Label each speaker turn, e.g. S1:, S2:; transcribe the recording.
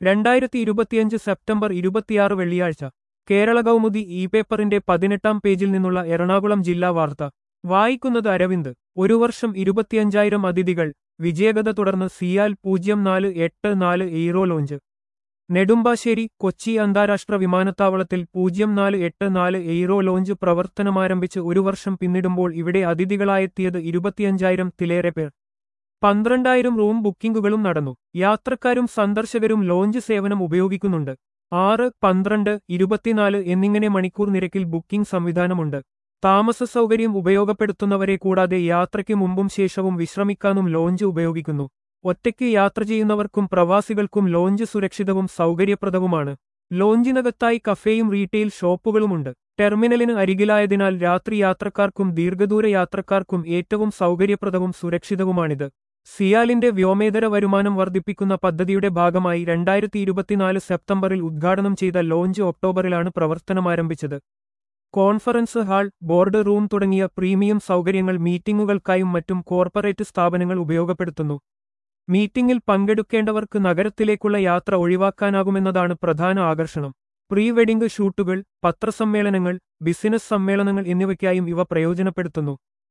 S1: രണ്ടായിരത്തി ഇരുപത്തിയഞ്ച് സെപ്റ്റംബർ ഇരുപത്തിയാറ് വെള്ളിയാഴ്ച കേരള കൗമുദി ഇ പേപ്പറിന്റെ പതിനെട്ടാം പേജിൽ നിന്നുള്ള എറണാകുളം ജില്ലാ വാർത്ത വായിക്കുന്നത് അരവിന്ദ് ഒരു വർഷം ഇരുപത്തിയഞ്ചായിരം അതിഥികൾ വിജയകഥ തുടർന്ന് സിയാൽ പൂജ്യം നാല് എട്ട് നാല് എയ്റോ ലോഞ്ച് നെടുമ്പാശ്ശേരി കൊച്ചി അന്താരാഷ്ട്ര വിമാനത്താവളത്തിൽ പൂജ്യം നാല് എട്ട് നാല് എയ്റോ ലോഞ്ച് പ്രവർത്തനമാരംഭിച്ച് ഒരു വർഷം പിന്നിടുമ്പോൾ ഇവിടെ അതിഥികളായെത്തിയത് ഇരുപത്തിയഞ്ചായിരം തിലേറെ പേർ പന്ത്രണ്ടായിരം റൂം ബുക്കിംഗുകളും നടന്നു യാത്രക്കാരും സന്ദർശകരും ലോഞ്ച് സേവനം ഉപയോഗിക്കുന്നുണ്ട് ആറ് പന്ത്രണ്ട് ഇരുപത്തിനാല് എന്നിങ്ങനെ മണിക്കൂർ നിരക്കിൽ ബുക്കിംഗ് സംവിധാനമുണ്ട് താമസ സൗകര്യം ഉപയോഗപ്പെടുത്തുന്നവരെ കൂടാതെ യാത്രയ്ക്ക് മുമ്പും ശേഷവും വിശ്രമിക്കാനും ലോഞ്ച് ഉപയോഗിക്കുന്നു ഒറ്റയ്ക്ക് യാത്ര ചെയ്യുന്നവർക്കും പ്രവാസികൾക്കും ലോഞ്ച് സുരക്ഷിതവും സൗകര്യപ്രദവുമാണ് ലോഞ്ചിനകത്തായി കഫേയും റീറ്റെയിൽ ഷോപ്പുകളുമുണ്ട് ടെർമിനലിന് അരികിലായതിനാൽ രാത്രി യാത്രക്കാർക്കും ദീർഘദൂര യാത്രക്കാർക്കും ഏറ്റവും സൗകര്യപ്രദവും സുരക്ഷിതവുമാണിത് സിയാലിന്റെ വ്യോമേതര വരുമാനം വർദ്ധിപ്പിക്കുന്ന പദ്ധതിയുടെ ഭാഗമായി രണ്ടായിരത്തി ഇരുപത്തിനാല് സെപ്റ്റംബറിൽ ഉദ്ഘാടനം ചെയ്ത ലോഞ്ച് ഒക്ടോബറിലാണ് പ്രവർത്തനമാരംഭിച്ചത് കോൺഫറൻസ് ഹാൾ ബോർഡ് റൂം തുടങ്ങിയ പ്രീമിയം സൗകര്യങ്ങൾ മീറ്റിംഗുകൾക്കായും മറ്റും കോർപ്പറേറ്റ് സ്ഥാപനങ്ങൾ ഉപയോഗപ്പെടുത്തുന്നു മീറ്റിംഗിൽ പങ്കെടുക്കേണ്ടവർക്ക് നഗരത്തിലേക്കുള്ള യാത്ര ഒഴിവാക്കാനാകുമെന്നതാണ് പ്രധാന ആകർഷണം പ്രീ വെഡിംഗ് ഷൂട്ടുകൾ പത്രസമ്മേളനങ്ങൾ ബിസിനസ് സമ്മേളനങ്ങൾ എന്നിവയ്ക്കായും ഇവ പ്രയോജനപ്പെടുത്തുന്നു